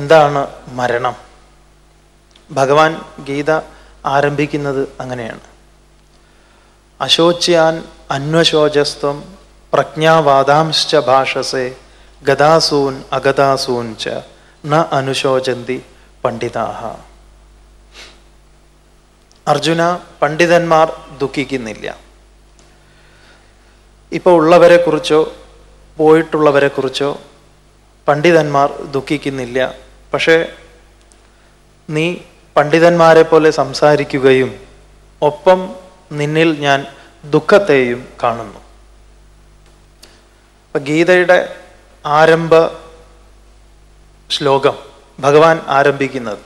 എന്താണ് മരണം ഭഗവാൻ ഗീത ആരംഭിക്കുന്നത് അങ്ങനെയാണ് അശോച്യാൻ അന്വശോചസ്ത്വം പ്രജ്ഞാവാദാംശ്ച ഭാഷസേ ഗതാസൂൻ അഗതാസൂൻ ച ന അനുശോചന്തി പണ്ഡിതാഹ അർജുന പണ്ഡിതന്മാർ ദുഃഖിക്കുന്നില്ല ഇപ്പോൾ ഉള്ളവരെ കുറിച്ചോ പോയിട്ടുള്ളവരെ കുറിച്ചോ പണ്ഡിതന്മാർ ദുഃഖിക്കുന്നില്ല പക്ഷേ നീ പണ്ഡിതന്മാരെ പോലെ സംസാരിക്കുകയും ഒപ്പം നിന്നിൽ ഞാൻ ദുഃഖത്തെയും കാണുന്നു അപ്പൊ ഗീതയുടെ ആരംഭ ശ്ലോകം ഭഗവാൻ ആരംഭിക്കുന്നത്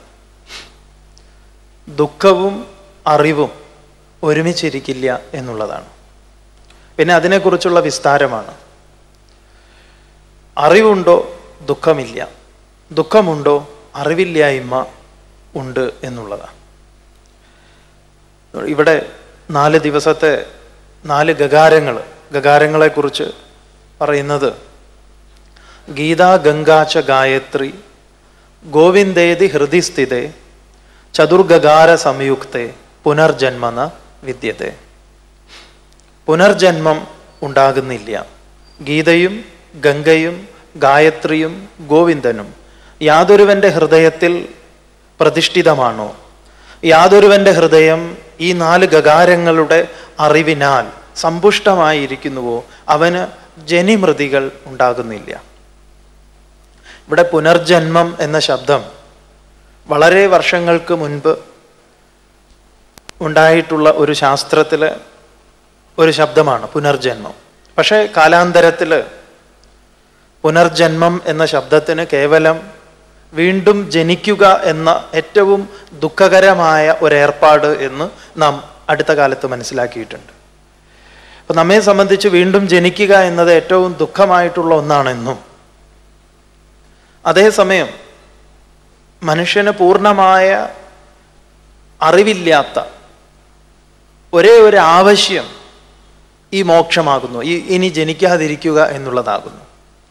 ദുഃഖവും അറിവും ഒരുമിച്ചിരിക്കില്ല എന്നുള്ളതാണ് പിന്നെ അതിനെക്കുറിച്ചുള്ള വിസ്താരമാണ് അറിവുണ്ടോ ദുഃഖമില്ല ദുഃഖമുണ്ടോ അറിവില്ലായ്മ ഉണ്ട് എന്നുള്ളതാണ് ഇവിടെ നാല് ദിവസത്തെ നാല് ഗകാരങ്ങൾ ഗകാരങ്ങളെക്കുറിച്ച് പറയുന്നത് ഗീതാ ഗംഗാച്ച ഗായത്രി ഗോവിന്ദേതി ഹൃദിസ്ഥിതേ ചതുർഗകാര സംയുക്തെ പുനർജന്മന വിദ്യത്തെ പുനർജന്മം ഉണ്ടാകുന്നില്ല ഗീതയും ഗംഗയും ഗായത്രിയും ഗോവിന്ദനും യാതൊരുവന്റെ ഹൃദയത്തിൽ പ്രതിഷ്ഠിതമാണോ യാതൊരുവന്റെ ഹൃദയം ഈ നാല് ഗകാരങ്ങളുടെ അറിവിനാൽ സമ്പുഷ്ടമായിരിക്കുന്നുവോ അവന് ജനിമൃതികൾ ഉണ്ടാകുന്നില്ല ഇവിടെ പുനർജന്മം എന്ന ശബ്ദം വളരെ വർഷങ്ങൾക്ക് മുൻപ് ഉണ്ടായിട്ടുള്ള ഒരു ശാസ്ത്രത്തിലെ ഒരു ശബ്ദമാണ് പുനർജന്മം പക്ഷേ കാലാന്തരത്തിൽ പുനർജന്മം എന്ന ശബ്ദത്തിന് കേവലം വീണ്ടും ജനിക്കുക എന്ന ഏറ്റവും ദുഃഖകരമായ ഒരേർപ്പാട് എന്ന് നാം അടുത്ത കാലത്ത് മനസ്സിലാക്കിയിട്ടുണ്ട് അപ്പൊ നമ്മെ സംബന്ധിച്ച് വീണ്ടും ജനിക്കുക എന്നത് ഏറ്റവും ദുഃഖമായിട്ടുള്ള ഒന്നാണെന്നും അതേസമയം മനുഷ്യന് പൂർണ്ണമായ അറിവില്ലാത്ത ഒരേ ഒരു ആവശ്യം ഈ മോക്ഷമാകുന്നു ഈ ഇനി ജനിക്കാതിരിക്കുക എന്നുള്ളതാകുന്നു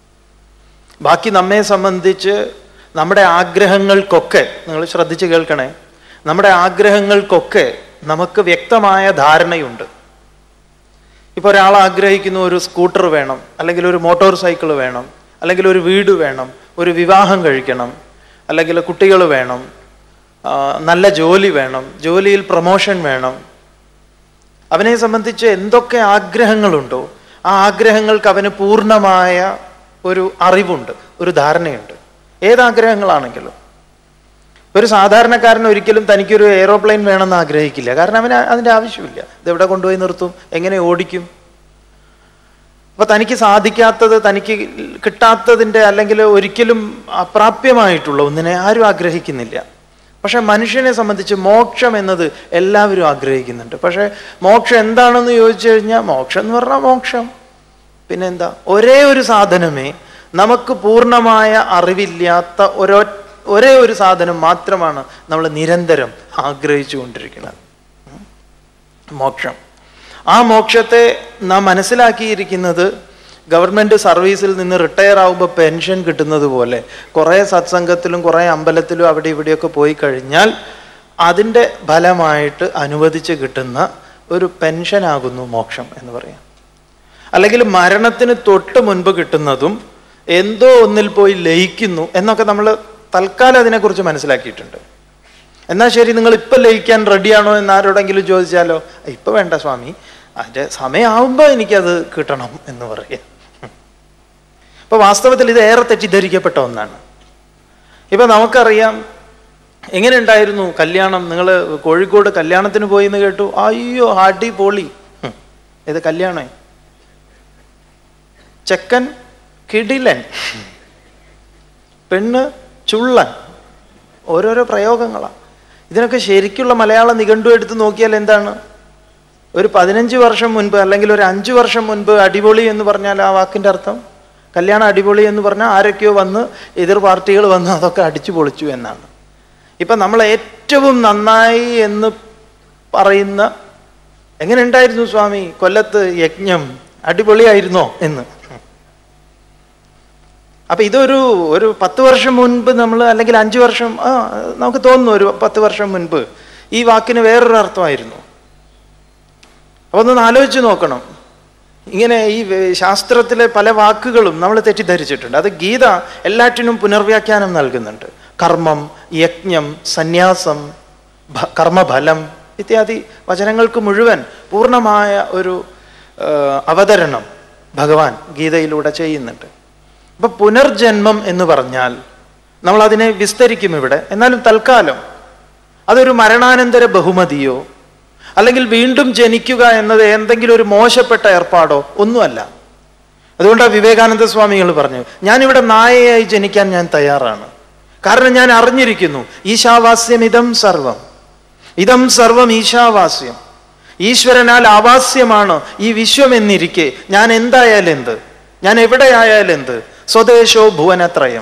ബാക്കി നമ്മെ സംബന്ധിച്ച് നമ്മുടെ ആഗ്രഹങ്ങൾക്കൊക്കെ നിങ്ങൾ ശ്രദ്ധിച്ച് കേൾക്കണേ നമ്മുടെ ആഗ്രഹങ്ങൾക്കൊക്കെ നമുക്ക് വ്യക്തമായ ധാരണയുണ്ട് ഇപ്പോൾ ഒരാൾ ആഗ്രഹിക്കുന്നു ഒരു സ്കൂട്ടർ വേണം അല്ലെങ്കിൽ ഒരു മോട്ടോർ സൈക്കിൾ വേണം അല്ലെങ്കിൽ ഒരു വീട് വേണം ഒരു വിവാഹം കഴിക്കണം അല്ലെങ്കിൽ കുട്ടികൾ വേണം ആ, നല്ല ജോലി വേണം ജോലിയിൽ പ്രൊമോഷൻ വേണം അവനെ സംബന്ധിച്ച് എന്തൊക്കെ ആഗ്രഹങ്ങളുണ്ടോ ആ ആഗ്രഹങ്ങൾക്ക് അവന് പൂർണ്ണമായ ഒരു അറിവുണ്ട് ഒരു ധാരണയുണ്ട് ഏതാഗ്രഹങ്ങളാണെങ്കിലും ഒരു സാധാരണക്കാരൻ ഒരിക്കലും തനിക്കൊരു എയ്റോപ്ലെയിൻ വേണമെന്ന് ആഗ്രഹിക്കില്ല കാരണം അവന് അതിൻ്റെ ആവശ്യമില്ല ഇതെവിടെ കൊണ്ടുപോയി നിർത്തും എങ്ങനെ ഓടിക്കും അപ്പൊ തനിക്ക് സാധിക്കാത്തത് തനിക്ക് കിട്ടാത്തതിൻ്റെ അല്ലെങ്കിൽ ഒരിക്കലും അപ്രാപ്യമായിട്ടുള്ള ഒന്നിനെ ആരും ആഗ്രഹിക്കുന്നില്ല പക്ഷെ മനുഷ്യനെ സംബന്ധിച്ച് മോക്ഷം എന്നത് എല്ലാവരും ആഗ്രഹിക്കുന്നുണ്ട് പക്ഷെ മോക്ഷം എന്താണെന്ന് ചോദിച്ചു കഴിഞ്ഞാൽ മോക്ഷം എന്ന് പറഞ്ഞാൽ മോക്ഷം പിന്നെന്താ ഒരേ ഒരു സാധനമേ നമുക്ക് പൂർണ്ണമായ അറിവില്ലാത്ത ഒരോ ഒരേ ഒരു സാധനം മാത്രമാണ് നമ്മൾ നിരന്തരം ആഗ്രഹിച്ചു കൊണ്ടിരിക്കുന്നത് ഉം. മോക്ഷം ആ മോക്ഷത്തെ നാം മനസ്സിലാക്കിയിരിക്കുന്നത് ഗവൺമെന്റ് സർവീസിൽ നിന്ന് റിട്ടയർ ആവുമ്പോൾ പെൻഷൻ കിട്ടുന്നത് പോലെ കുറേ സത്സംഗത്തിലും കുറേ അമ്പലത്തിലും അവിടെ ഇവിടെയൊക്കെ പോയി കഴിഞ്ഞാൽ അതിൻ്റെ ഫലമായിട്ട് അനുവദിച്ച് കിട്ടുന്ന ഒരു പെൻഷനാകുന്നു മോക്ഷം എന്ന് പറയാം അല്ലെങ്കിൽ മരണത്തിന് തൊട്ട് മുൻപ് കിട്ടുന്നതും എന്തോ ഒന്നിൽ പോയി ലയിക്കുന്നു എന്നൊക്കെ നമ്മൾ തൽക്കാലം അതിനെക്കുറിച്ച് മനസ്സിലാക്കിയിട്ടുണ്ട് എന്നാൽ ശരി നിങ്ങൾ ഇപ്പം ലയിക്കാൻ റെഡിയാണോ എന്ന് ആരോടെങ്കിലും ചോദിച്ചാലോ ഇപ്പം വേണ്ട സ്വാമി അതിൻ്റെ സമയമാവുമ്പോൾ എനിക്കത് കിട്ടണം എന്ന് പറയാം ഇപ്പൊ വാസ്തവത്തിൽ ഇത് ഏറെ തെറ്റിദ്ധരിക്കപ്പെട്ട ഒന്നാണ് ഇപ്പൊ നമുക്കറിയാം എങ്ങനെ ഉണ്ടായിരുന്നു കല്യാണം നിങ്ങൾ കോഴിക്കോട് കല്യാണത്തിന് പോയി എന്ന് കേട്ടു അയ്യോ അടിപൊളി ഹും. ഇത് കല്യാണേ ചെക്കൻ കിടിലൻ പെണ്ണ് ചുള്ളൻ ഓരോരോ പ്രയോഗങ്ങളാണ് ഇതിനൊക്കെ ശരിക്കുള്ള മലയാള നിഘണ്ടു എടുത്ത് നോക്കിയാൽ എന്താണ് ഒരു പതിനഞ്ച് വർഷം മുൻപ് അല്ലെങ്കിൽ ഒരു അഞ്ച് വർഷം മുൻപ് അടിപൊളി എന്ന് പറഞ്ഞാൽ ആ വാക്കിൻ്റെ അർത്ഥം കല്യാണം അടിപൊളി എന്ന് പറഞ്ഞാൽ ആരൊക്കെയോ വന്ന് എതിർ പാർട്ടികൾ വന്ന് അതൊക്കെ അടിച്ചു പൊളിച്ചു എന്നാണ് ഇപ്പം നമ്മൾ ഏറ്റവും നന്നായി എന്ന് പറയുന്ന എങ്ങനെ ഉണ്ടായിരുന്നു സ്വാമി കൊല്ലത്ത് യജ്ഞം അടിപൊളിയായിരുന്നോ എന്ന് അപ്പൊ ഇതൊരു ഒരു പത്ത് വർഷം മുൻപ് നമ്മൾ അല്ലെങ്കിൽ അഞ്ചു വർഷം ആ നമുക്ക് തോന്നുന്നു ഒരു പത്ത് വർഷം മുൻപ് ഈ വാക്കിന് വേറൊരു അർത്ഥമായിരുന്നു അപ്പൊ ഒന്ന് ആലോചിച്ച് നോക്കണം ഇങ്ങനെ ഈ വേ- ശാസ്ത്രത്തിലെ പല വാക്കുകളും നമ്മൾ തെറ്റിദ്ധരിച്ചിട്ടുണ്ട് അത് ഗീത എല്ലാറ്റിനും പുനർവ്യാഖ്യാനം നൽകുന്നുണ്ട് കർമ്മം യജ്ഞം സന്യാസം ഭ- കർമ്മഫലം ഇത്യാദി വചനങ്ങൾക്ക് മുഴുവൻ പൂർണ്ണമായ ഒരു ആ, അവതരണം ഭഗവാൻ ഗീതയിലൂടെ ചെയ്യുന്നുണ്ട് അപ്പൊ പുനർജന്മം എന്ന് പറഞ്ഞാൽ നമ്മൾ അതിനെ വിസ്തരിക്കും ഇവിടെ എന്നാലും തൽക്കാലം അതൊരു മരണാനന്തര ബഹുമതിയോ അല്ലെങ്കിൽ വീണ്ടും ജനിക്കുക എന്നത് എന്തെങ്കിലും ഒരു മോശപ്പെട്ട ഏർപ്പാടോ ഒന്നുമല്ല അതുകൊണ്ടാണ് വിവേകാനന്ദ സ്വാമികൾ പറഞ്ഞു ഞാനിവിടെ നായയായി ജനിക്കാൻ ഞാൻ തയ്യാറാണ് കാരണം ഞാൻ അറിഞ്ഞിരിക്കുന്നു ഈശാവാസ്യം ഇതം സർവം ഇതം സർവം ഈശാവാസ്യം ഈശ്വരനാൽ ആവാസ്യമാണ് ഈ വിശ്വം എന്നിരിക്കെ ഞാൻ എന്തായാലും എന്ത് ഞാൻ എവിടെയായാലും എന്ത് സ്വദേശോ ഭുവനത്രയം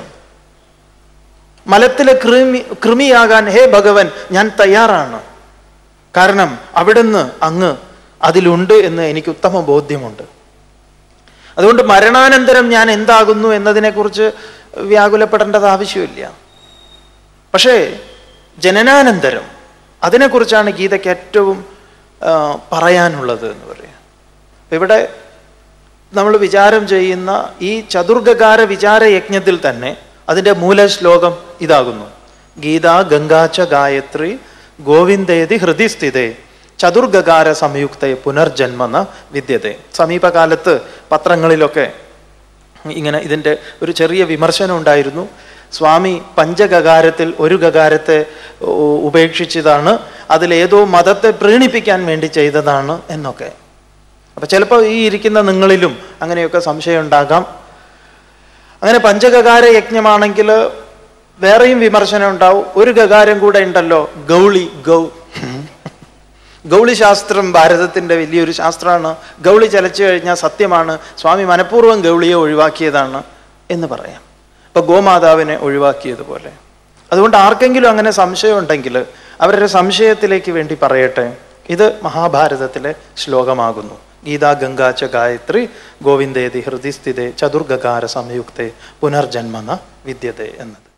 മലത്തിലെ കൃമി കൃമിയാകാൻ ഹേ ഭഗവൻ ഞാൻ തയ്യാറാണ് കാരണം അവിടുന്ന് അങ്ങ് അതിലുണ്ട് എന്ന് എനിക്ക് ഉത്തമ ബോധ്യമുണ്ട് അതുകൊണ്ട് മരണാനന്തരം ഞാൻ എന്താകുന്നു എന്നതിനെക്കുറിച്ച് വ്യാകുലപ്പെടേണ്ടത് ആവശ്യമില്ല പക്ഷേ ജനനാനന്തരം അതിനെക്കുറിച്ചാണ് ഗീതയ്ക്ക് ഏറ്റവും ആ, പറയാനുള്ളത് എന്ന് പറയാം ഇവിടെ നമ്മൾ വിചാരം ചെയ്യുന്ന ഈ ചതുർഗകാര വിചാര യജ്ഞത്തിൽ തന്നെ അതിൻ്റെ മൂലശ്ലോകം ഇതാകുന്നു ഗീത ഗംഗാച്ച ഗായത്രി ഗോവിന്ദേതി ഹൃദിസ്ഥിതേ ചതുർഗകാര സംയുക്ത പുനർജന്മന വിദ്യതെ സമീപകാലത്ത് പത്രങ്ങളിലൊക്കെ ഇങ്ങനെ ഇതിൻ്റെ ഒരു ചെറിയ വിമർശനം ഉണ്ടായിരുന്നു സ്വാമി പഞ്ചഗകാരത്തിൽ ഒരു ഗകാരത്തെ ഉ- ഉപേക്ഷിച്ചതാണ് അതിലേതോ മതത്തെ പ്രീണിപ്പിക്കാൻ വേണ്ടി ചെയ്തതാണ് എന്നൊക്കെ അപ്പൊ ചിലപ്പോൾ ഈ ഇരിക്കുന്ന നിങ്ങളിലും അങ്ങനെയൊക്കെ സംശയം ഉണ്ടാകാം അങ്ങനെ പഞ്ചഗകാര യജ്ഞമാണെങ്കിൽ വേറെയും വിമർശനം ഉണ്ടാവും ഒരു ഗകാരം കൂടെ ഉണ്ടല്ലോ ഗൗളി ഗൗ ഗൗളി ശാസ്ത്രം ഭാരതത്തിന്റെ വലിയൊരു ശാസ്ത്രമാണ് ഗൗളി ചലച്ചു കഴിഞ്ഞാൽ സത്യമാണ് സ്വാമി മനഃപൂർവ്വം ഗൗളിയെ ഒഴിവാക്കിയതാണ് എന്ന് പറയാം ഇപ്പൊ ഗോമാതാവിനെ ഒഴിവാക്കിയതുപോലെ അതുകൊണ്ട് ആർക്കെങ്കിലും അങ്ങനെ സംശയം ഉണ്ടെങ്കിൽ അവരുടെ സംശയത്തിലേക്ക് വേണ്ടി പറയട്ടെ ഇത് മഹാഭാരതത്തിലെ ശ്ലോകമാകുന്നു ഗീതാ ഗംഗാച്ച ഗായത്രി ഗോവിന്ദേതി ഹൃദിസ്ഥിതേ ചതുർഗകാര സംയുക്തേ പുനർജന്മന വിദ്യതേ എന്നത്